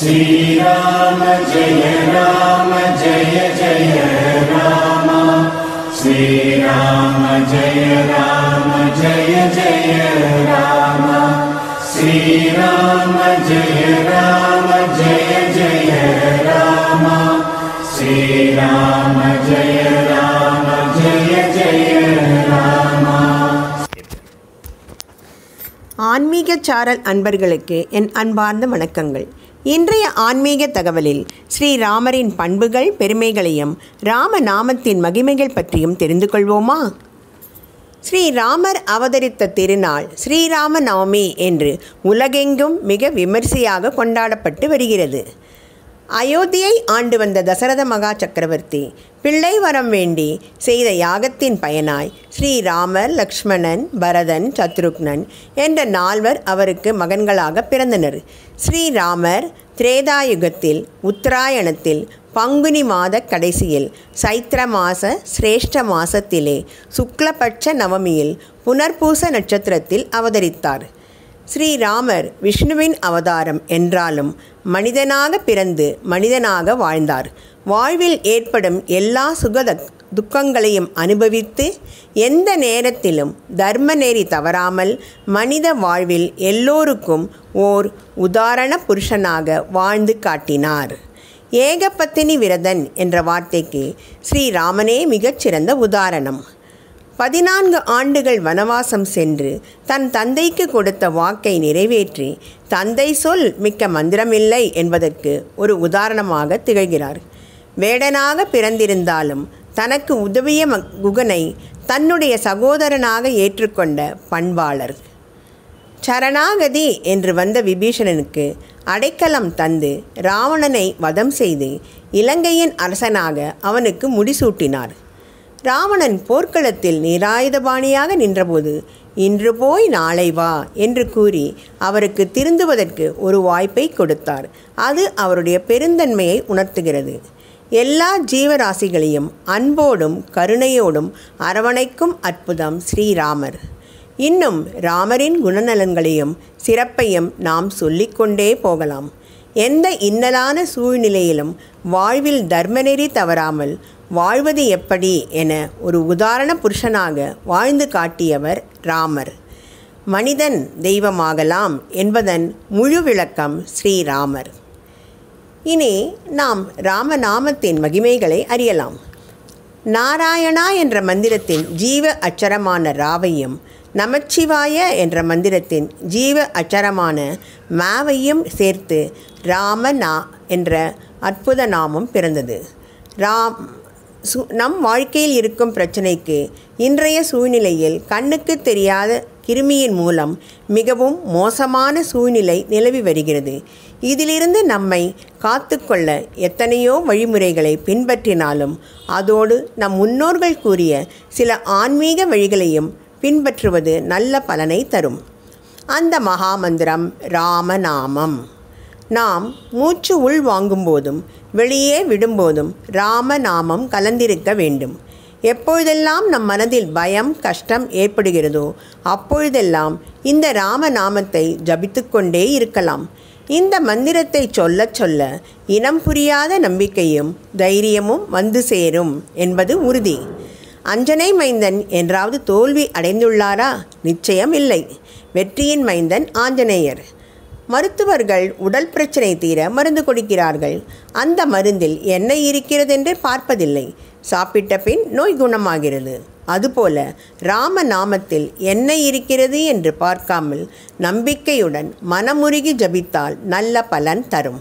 श्रीराम जय राम जय जय राम श्रीराम जय राम जय जय राम श्रीराम जय राम जय जय राम श्रीराम जय राम जय जय राम ஆன்மீக சாரல் அன்பர்களுக்கு என் அன்பார்ந்த வணக்கங்கள் இன்றைய ஆன்மீக தகவலில் ஸ்ரீராமரின் பண்புகள் பெருமைகளையும் ராம நாமத்தின் மகிமைகள் பற்றியும் தெரிந்து கொள்வோமா ஸ்ரீராமர் அவதரித்த திருநாள் ஸ்ரீராம நவமி என்று உலகெங்கும் மிக விமரிசையாக கொண்டாடப்பட்டு வருகிறது அயோத்தியை ஆண்டு வந்த தசரத மகா சக்கரவர்த்தி பிள்ளை வரம் வேண்டி செய்த யாகத்தின் பயனாய் ஸ்ரீராமர் லக்ஷ்மணன் பரதன் சத்ருக்னன் என்ற நால்வர் அவருக்கு மகன்களாக பிறந்தனர் ஸ்ரீராமர் திரேதாயுகத்தில் உத்தராயணத்தில் பங்குனி மாத கடைசியில் சைத்திர மாச சிரேஷ்ட மாசத்திலே சுக்லபட்ச நவமியில் புனர்பூச நட்சத்திரத்தில் அவதரித்தார் ஸ்ரீராமர் விஷ்ணுவின் அவதாரம் என்றாலும் மனிதனாக பிறந்து மனிதனாக வாழ்ந்தார் வாழ்வில் ஏற்படும் எல்லா சுக துக்கங்களையும் அனுபவித்து எந்த நேரத்திலும் தர்ம நெறி தவறாமல் மனித வாழ்வில் எல்லோருக்கும் ஓர் உதாரண புருஷனாக வாழ்ந்து காட்டினார் ஏகபத்தினி விரதன் என்ற வார்த்தைக்கு ஸ்ரீராமனே மிகச்சிறந்த உதாரணம் பதினான்கு ஆண்டுகள் வனவாசம் சென்று தன் தந்தைக்கு கொடுத்த வாக்கை நிறைவேற்றி தந்தை சொல் மிக்க மந்திரமில்லை என்பதற்கு ஒரு உதாரணமாக திகழ்கிறார் வேடனாக பிறந்திருந்தாலும் தனக்கு உதவிய ம குகனை தன்னுடைய சகோதரனாக ஏற்றுக்கொண்ட பண்பாளர் சரணாகதி என்று வந்த விபீஷணனுக்கு அடைக்கலம் தந்து ராவணனை வதம் செய்து இலங்கையின் அரசனாக அவனுக்கு முடிசூட்டினார் ராவணன் போர்க்களத்தில் நிராயுதபாணியாக நின்றபோது இன்று போய் நாளை வா என்று கூறி அவருக்கு திருந்துவதற்கு ஒரு வாய்ப்பை கொடுத்தார் அது அவருடைய பெருந்தன்மையை உணர்த்துகிறது எல்லா ஜீவராசிகளையும் அன்போடும் கருணையோடும் அரவணைக்கும் அற்புதம் ஸ்ரீராமர் இன்னும் ராமரின் குணநலன்களையும் சிறப்பையும் நாம் சொல்லிக்கொண்டே போகலாம் எந்த இன்னலான சூழ்நிலையிலும் வாழ்வில் தர்மநெறி தவறாமல் வாழ்வது எப்படி என ஒரு உதாரண புருஷனாக வாழ்ந்து காட்டியவர் ராமர் மனிதன் தெய்வமாகலாம் என்பதன் முழு விளக்கம் ஸ்ரீராமர் இனி நாம் ராமநாமத்தின் மகிமைகளை அறியலாம் நாராயணா என்ற மந்திரத்தின் ஜீவ அச்சரமான ராவையும் நமச்சிவாய என்ற மந்திரத்தின் ஜீவ அச்சரமான மாவையும் சேர்த்து ராமநா என்ற அற்புத நாமம் பிறந்தது ராம் சு நம் வாழ்க்கையில் இருக்கும் பிரச்சனைக்கு இன்றைய சூழ்நிலையில் கண்ணுக்கு தெரியாத கிருமியின் மூலம் மிகவும் மோசமான சூழ்நிலை நிலவி வருகிறது இதிலிருந்து நம்மை காத்துக்கொள்ள எத்தனையோ வழிமுறைகளை பின்பற்றினாலும் அதோடு நம் முன்னோர்கள் கூறிய சில ஆன்மீக வழிகளையும் பின்பற்றுவது நல்ல பலனை தரும் அந்த மகாமந்திரம் ராமநாமம் நாம் மூச்சு உள் வாங்கும்போதும் வெளியே விடும்போதும் ராமநாமம் கலந்திருக்க வேண்டும் எப்பொழுதெல்லாம் நம் மனதில் பயம் கஷ்டம் ஏற்படுகிறதோ அப்பொழுதெல்லாம் இந்த ராமநாமத்தை ஜபித்து கொண்டே இருக்கலாம் இந்த மந்திரத்தை சொல்ல சொல்ல இனம் புரியாத நம்பிக்கையும் தைரியமும் வந்து சேரும் என்பது உறுதி அஞ்சனை மைந்தன் என்றாவது தோல்வி அடைந்துள்ளாரா நிச்சயம் இல்லை வெற்றியின் மைந்தன் ஆஞ்சநேயர் மருத்துவர்கள் உடல் பிரச்சனை தீர மருந்து கொடுக்கிறார்கள் அந்த மருந்தில் என்ன இருக்கிறதென்று பார்ப்பதில்லை சாப்பிட்ட பின் நோய் குணமாகிறது அதுபோல ராம நாமத்தில் என்ன இருக்கிறது என்று பார்க்காமல் நம்பிக்கையுடன் மனமுருகி ஜபித்தால் நல்ல பலன் தரும்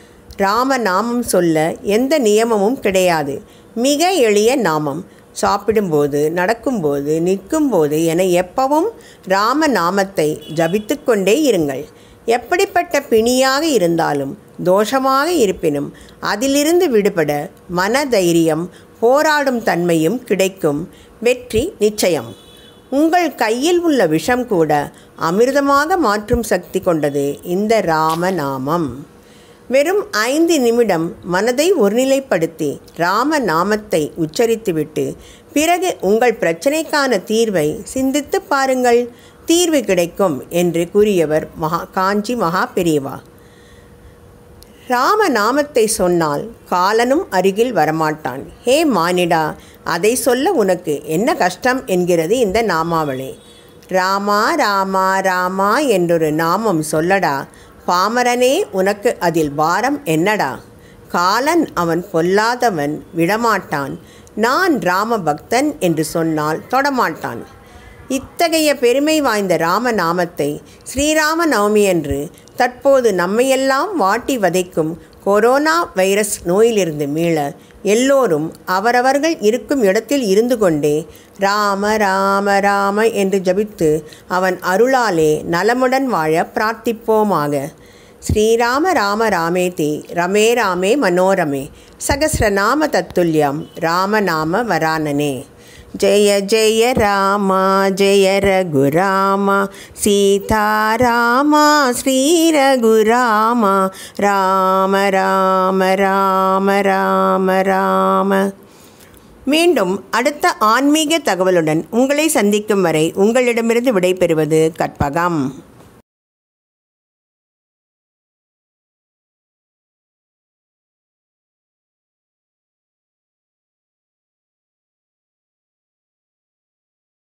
ராம நாமம் சொல்ல எந்த நியமமும் கிடையாது மிக எளிய நாமம் சாப்பிடும்போது நடக்கும்போது நிற்கும்போது என எப்பவும் ராம நாமத்தை ஜபித்து கொண்டே இருங்கள் எப்படிப்பட்ட பிணியாக இருந்தாலும் தோஷமாக இருப்பினும் அதிலிருந்து விடுபட மன தைரியம் போராடும் தன்மையும் கிடைக்கும் வெற்றி நிச்சயம் உங்கள் கையில் உள்ள விஷம் கூட அமிர்தமாக மாற்றும் சக்தி கொண்டது இந்த ராமநாமம் வெறும் ஐந்து நிமிடம் மனதை ஒருநிலைப்படுத்தி ராம நாமத்தை உச்சரித்துவிட்டு பிறகு உங்கள் பிரச்சனைக்கான தீர்வை சிந்தித்து பாருங்கள் தீர்வு கிடைக்கும் என்று கூறியவர் மகா காஞ்சி மகா பெரியவா ராம நாமத்தை சொன்னால் காலனும் அருகில் வரமாட்டான் ஹே மானிடா அதை சொல்ல உனக்கு என்ன கஷ்டம் என்கிறது இந்த நாமாவளி ராமா ராமா ராமா என்றொரு நாமம் சொல்லடா பாமரனே உனக்கு அதில் பாரம் என்னடா காலன் அவன் பொல்லாதவன் விடமாட்டான் நான் ராம பக்தன் என்று சொன்னால் தொடமாட்டான் இத்தகைய பெருமை வாய்ந்த ராம நாமத்தை ஸ்ரீராம நவமியன்று தற்போது நம்மையெல்லாம் வாட்டி வதைக்கும் கொரோனா வைரஸ் நோயிலிருந்து மீள எல்லோரும் அவரவர்கள் இருக்கும் இடத்தில் இருந்து கொண்டே ராம ராம ராம என்று ஜபித்து அவன் அருளாலே நலமுடன் வாழ பிரார்த்திப்போமாக ஸ்ரீராம ராம ராமேதி ரமே ராமே மனோரமே சகசிரநாம தத்துல்யம் ராமநாம வரானனே ஜெய ஜெய ராமா ஜெய ரகுராமா சீதாராமா ஸ்ரீ ரகுராமா ராம ராம ராம ராம ராம மீண்டும் அடுத்த ஆன்மீக தகவலுடன் உங்களை சந்திக்கும் வரை உங்களிடமிருந்து விடைபெறுவது கற்பகம்